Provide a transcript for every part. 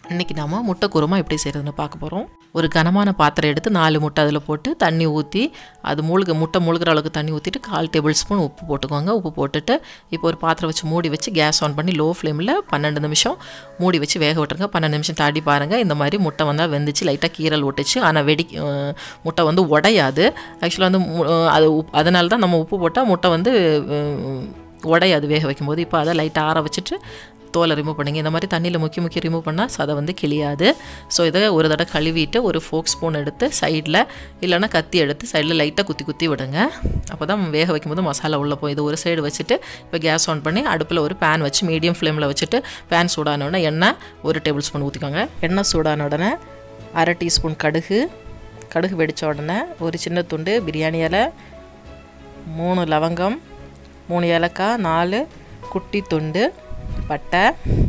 இன்றைக்கி நாம முட்டை குருமா எப்படி செய்கிறதுன்னு பார்க்க போகிறோம் ஒரு கனமான பாத்திரம் எடுத்து நாலு முட்டை அதில் போட்டு தண்ணி ஊற்றி அது மூழ்க முட்டை மூழ்கிற அளவுக்கு தண்ணி ஊற்றிட்டு கால் டேபிள் ஸ்பூன் உப்பு போட்டுக்கோங்க உப்பு போட்டுட்டு இப்போ ஒரு பாத்திரம் வச்சு மூடி வச்சு கேஸ் ஆன் பண்ணி லோ ஃப்ளேமில் பன்னெண்டு நிமிஷம் மூடி வச்சு வேக விட்டுருங்க பன்னெண்டு நிமிஷம் தாண்டி பாருங்கள் இந்த மாதிரி முட்டை வந்தால் வெந்துச்சு லைட்டாக கீரல் ஒட்டுச்சு ஆனால் வெடி அஹ், முட்டை வந்து உடையாது ஆக்சுவலாக வந்து மு- அஹ், அது உப் அதனால தான் நம்ம உப்பு போட்டால் முட்டை வந்து அஹ், உடையாது வேக வைக்கும்போது இப்போ அதை லைட்டாக ஆற வச்சுட்டு தோலை ரிமூவ் பண்ணுங்க இந்த மாதிரி தண்ணியில் முக்கி முக்கி ரிமூவ் பண்ணால் சதை வந்து கிளியாது ஸோ இதை ஒரு தடவை கழுவிட்டு ஒரு ஃபோக் ஸ்பூன் எடுத்து சைடில் இல்லைன்னா கத்தி எடுத்து சைடில் லைட்டாக குத்தி குத்தி விடுங்க அப்போ தான் வேக வைக்கும்போது மசாலா உள்ளே போய் இது ஒரு சைடு வச்சுட்டு இப்போ கேஸ் ஆன் பண்ணி அடுப்பில் ஒரு பேன் வச்சு மீடியம் ஃப்ளேமில் வச்சுட்டு பேன் சூடான உடனே எண்ணெய் ஒரு டேபிள் ஸ்பூன் ஊற்றிக்கோங்க எண்ணெய் சூடான உடனே அரை டீஸ்பூன் கடுகு கடுகு வெடித்த உடனே ஒரு சின்ன துண்டு பிரியாணி இலை மூணு லவங்கம் மூணு ஏலக்காய் நாலு குட்டி துண்டு பட்டை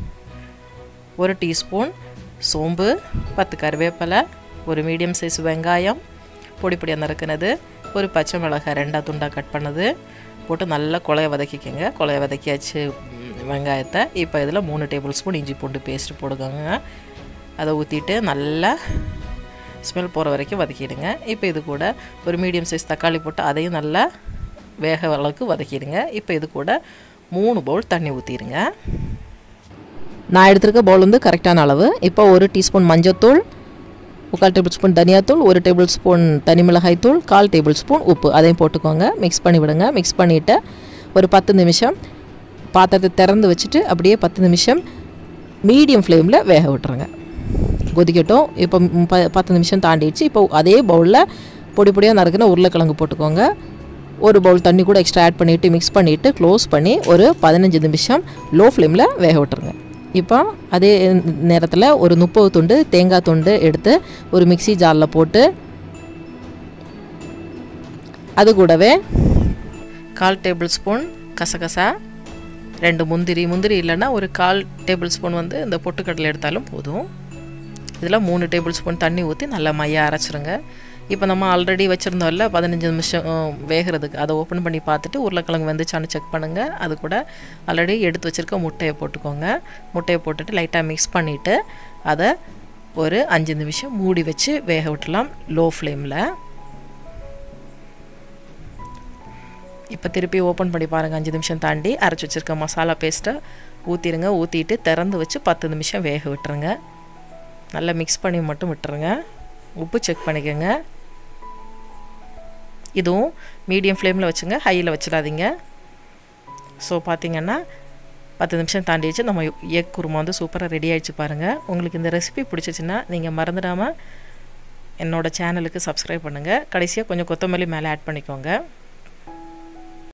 ஒரு டீஸ்பூன் சோம்பு பத்து கருவேப்பிலை ஒரு மீடியம் சைஸ் வெங்காயம் பொடி பொடியாக நறுக்குனது ஒரு பச்சை மிளகாய் ரெண்டாக துண்டாக கட் பண்ணது போட்டு நல்லா குழைய வதக்கிக்கோங்க குழைய வதக்கியாச்சு ம், வெங்காயத்தை இப்போ இதில் மூணு டேபிள் ஸ்பூன் இஞ்சி பூண்டு பேஸ்ட் போடுக்கோங்க அதை ஊற்றிட்டு நல்லா ஸ்மெல் போகிற வரைக்கும் வதக்கிடுங்க இப்போ இது கூட ஒரு மீடியம் சைஸ் தக்காளி போட்டு அதையும் நல்லா வேக அளவுக்கு வதக்கிடுங்க இப்போ இது கூட மூணு பவுல் தண்ணி ஊற்றிடுங்க நான் எடுத்திருக்க பவுல் வந்து கரெக்டான அளவு இப்போ ஒரு டீஸ்பூன் மஞ்சத்தூள் முக்கால் டேபிள் ஸ்பூன் தனியாத்தூள் ஒரு டேபிள் ஸ்பூன் தனி மிளகாய் தூள் கால் டேபிள் ஸ்பூன் உப்பு அதையும் போட்டுக்கோங்க மிக்ஸ் பண்ணி விடுங்க மிக்ஸ் பண்ணிவிட்டு ஒரு பத்து நிமிஷம் பாத்திரத்தை திறந்து வச்சுட்டு அப்படியே பத்து நிமிஷம் மீடியம் ஃப்ளேமில் வேக விட்டுருங்க கொதிக்கட்டும் இப்போ ம், ப பத்து நிமிஷம் தாண்டிடுச்சு இப்போ அதே பவுலில் பொடி பொடியாக நறுக்குன உருளைக்கிழங்கு போட்டுக்கோங்க ஒரு பவுல் தண்ணி கூட எக்ஸ்ட்ரா ஆட் பண்ணிவிட்டு மிக்ஸ் பண்ணிவிட்டு க்ளோஸ் பண்ணி ஒரு பதினஞ்சு நிமிஷம் லோ ஃப்ளேமில் வேக விட்டுருங்க இப்போ அதே நேரத்தில் ஒரு முப்பது துண்டு தேங்காய் துண்டு எடுத்து ஒரு மிக்ஸி ஜாரில் போட்டு அது கூடவே கால் டேபிள் ஸ்பூன் கசகசா ரெண்டு முந்திரி முந்திரி இல்லைன்னா ஒரு கால் டேபிள் ஸ்பூன் வந்து இந்த பொட்டுக்கடலை எடுத்தாலும் போதும் இதில் மூணு டேபிள் ஸ்பூன் தண்ணி ஊற்றி நல்லா மையாக அரைச்சிருங்க இப்போ நம்ம ஆல்ரெடி வச்சுருந்தோம்ல பதினஞ்சு நிமிஷம் அஹ், வேகிறதுக்கு அதை ஓப்பன் பண்ணி பார்த்துட்டு உருளைக்கிழங்கு வந்துச்சான்னு செக் பண்ணுங்கள் அது கூட ஆல்ரெடி எடுத்து வச்சுருக்க முட்டையை போட்டுக்கோங்க முட்டையை போட்டுட்டு லைட்டாக மிக்ஸ் பண்ணிவிட்டு அதை ஒரு அஞ்சு நிமிஷம் மூடி வச்சு வேக விட்டுலாம் லோ ஃப்ளேமில் இப்போ திருப்பி ஓப்பன் பண்ணி பாருங்கள் அஞ்சு நிமிஷம் தாண்டி அரைச்சி வச்சுருக்க மசாலா பேஸ்ட்டை ஊற்றிடுங்க ஊற்றிட்டு திறந்து வச்சு பத்து நிமிஷம் வேக விட்டுருங்க நல்லா மிக்ஸ் பண்ணி மட்டும் விட்டுருங்க உப்பு செக் பண்ணிக்கோங்க இதுவும் மீடியம் ஃப்ளேமில் வச்சுங்க ஹையில் வச்சிடாதீங்க ஸோ பார்த்தீங்கன்னா பத்து நிமிஷம் தாண்டிடுச்சு நம்ம எக் குருமா வந்து சூப்பராக ரெடி ஆயிடுச்சு பாருங்கள் உங்களுக்கு இந்த ரெசிபி பிடிச்சிச்சின்னா நீங்கள் மறந்துடாமல் என்னோட சேனலுக்கு சப்ஸ்கிரைப் பண்ணுங்கள் கடைசியாக கொஞ்சம் கொத்தமல்லி மேலே ஆட் பண்ணிக்கோங்க